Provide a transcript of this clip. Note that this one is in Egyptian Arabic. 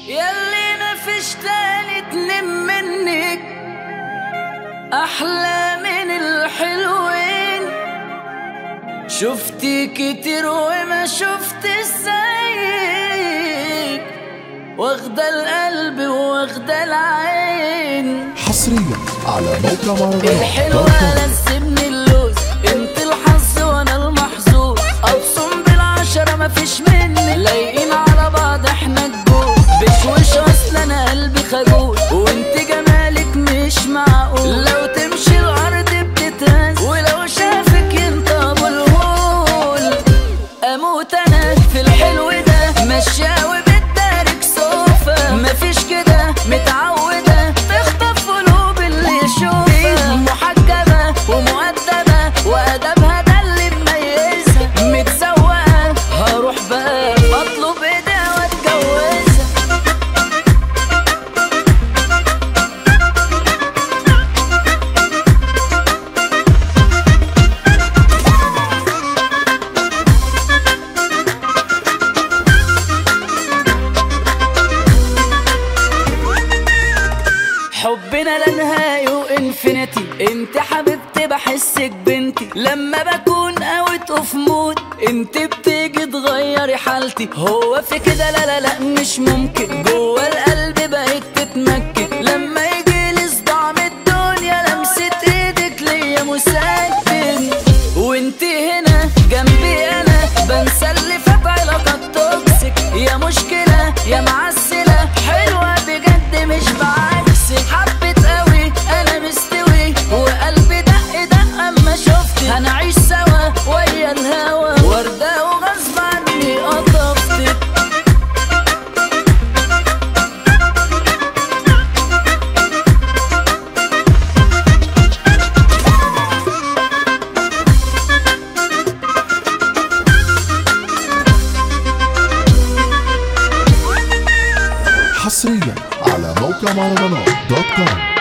ياللي مفيش تاني اتنين منك احلى من الحلوين شفتي كتير وما شفت زيك واخدة القلب واخدة العين حصريا على موقع مهرجانات الحلوة دوت كوم. لزمني اللوز انت الحظ وانا المحظوظ ابصم بالعشرة مفيش مني لايقين على بعض احنا الجوز بشوش اصل انا قلبي خجول وانت جمالك مش معقول لو تمشي الارض بتتهز ولو شافك ينطب الهول اموت انا في الحلو ده ماشيه وبتدارك سوفا مفيش كده متعوده تخطف قلوب اللي يشوفها محجبه ومؤدبه وادبها ده اللي مميزها متسوقه هروح بقى اطلب ايديها واتجوزها حبنا لا نهاية وانفينيتي انت حبيبتي بحسك بنتي لما بكون اوت اوف مود انت بتيجي تغيري حالتي هو في كده لا لا لا مش ممكن جوه القلب بقيت تتمكن لما يجيلي صداع من الدنيا لمسة ايدك ليا مسكن وانت هنا جنبي انا بنسى اللي فات علاقات توكسيك يا مشكلة يا معسلة حلوة بجد مش بعكسك حبيت قوي انا مستوي وقلبي دق دق اما شفتك هنعيش سوا ويا الهوا وردة وغصب عني قطفتك حصريا على موقع مهرجانات دوت كوم